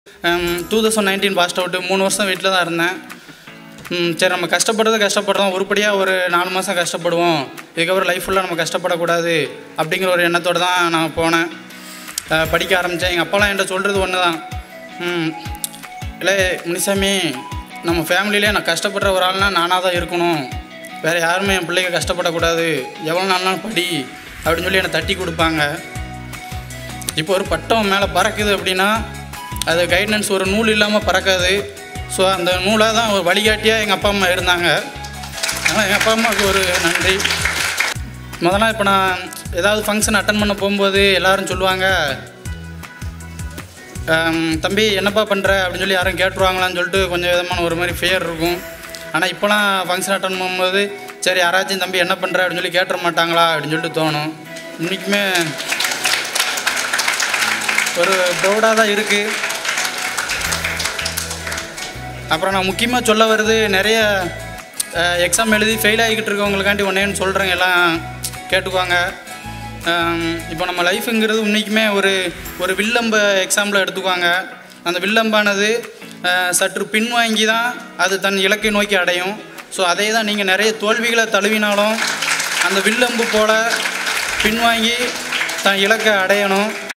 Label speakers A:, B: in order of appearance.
A: two thousand nineteen passed out மூணு வருஷம் வீட்டில் தான் இருந்தேன் ம், சரி நம்ம கஷ்டப்படுறது கஷ்டப்படுறோம் உருப்படியாக ஒரு நாலு மாதம் கஷ்டப்படுவோம் இதுக்கப்புறம் லைஃப் ஃபுல்லாக நம்ம கஷ்டப்படக்கூடாது அப்படிங்கிற ஒரு எண்ணத்தோடு தான் நான் போனேன் அஹ், படிக்க ஆரம்பித்தேன் எங்கள் அப்பாலாம் என்கிட்ட சொல்கிறது ஒன்று தான் ம், இல்லை முனிசாமி நம்ம ஃபேமிலியிலே நான் கஷ்டப்படுற ஒரு ஆள்னா நானாக தான் இருக்கணும் வேறு யாருமே என் பிள்ளைங்க கஷ்டப்படக்கூடாது எவ்வளோ நாள்னாலும் படி அப்படின்னு சொல்லி என்னை தட்டி கொடுப்பாங்க இப்போ ஒரு பட்டம் மேலே பறக்குது அப்படின்னா அது கைட்னன்ஸ் ஒரு நூல் இல்லாமல் பறக்காது ஸோ அந்த நூலாக தான் ஒரு வழிகாட்டியாக எங்கள் அப்பா அம்மா இருந்தாங்க அதனால் எங்கள் அப்பா அம்மாவுக்கு ஒரு நன்றி முதல்ல இப்போ நான் ஏதாவது ஃபங்க்ஷன் அட்டன் பண்ண போகும்போது எல்லாரும் சொல்லுவாங்க "ஆம், தம்பி என்னப்பா பண்ணுற அப்படின்னு சொல்லி யாரும் கேட்டுருவாங்களான்னு சொல்லிட்டு கொஞ்சம் விதமான ஒரு மாதிரி ஃபியர் இருக்கும் ஆனால் இப்போலாம் ஃபங்க்ஷன் அட்டன் பண்ணும்போது சரி யாராச்சும் தம்பி என்ன பண்ணுற அப்படின்னு சொல்லி கேட்டுற மாட்டாங்களா அப்படின்னு சொல்லிட்டு தோணும் இன்றைக்குமே ஒரு ப்ரௌடாக தான் இருக்குது அப்புறம் நான் முக்கியமாக சொல்ல வருது நிறைய எக்ஸாம் எழுதி ஃபெயில் ஆகிக்கிட்டு இருக்கவங்களுக்காண்டி ஒன்றேன்னு சொல்கிறேங்க எல்லாம் கேட்டுக்குவாங்க அஹ், இப்போ நம்ம லைஃபுங்கிறது உன்றைக்குமே ஒரு ஒரு வில்லம்ப எக்ஸாம்பிள் எடுத்துக்குவாங்க அந்த வில்லம்பானது அஹ், சற்று பின்வாங்கி தான் அது தன் இலக்கை நோக்கி அடையும் ஸோ அதே தான் நீங்கள் நிறைய தோல்விகளை தழுவினாலும் அந்த வில்லம்பு போல் பின்வாங்கி தன் இலக்கை அடையணும்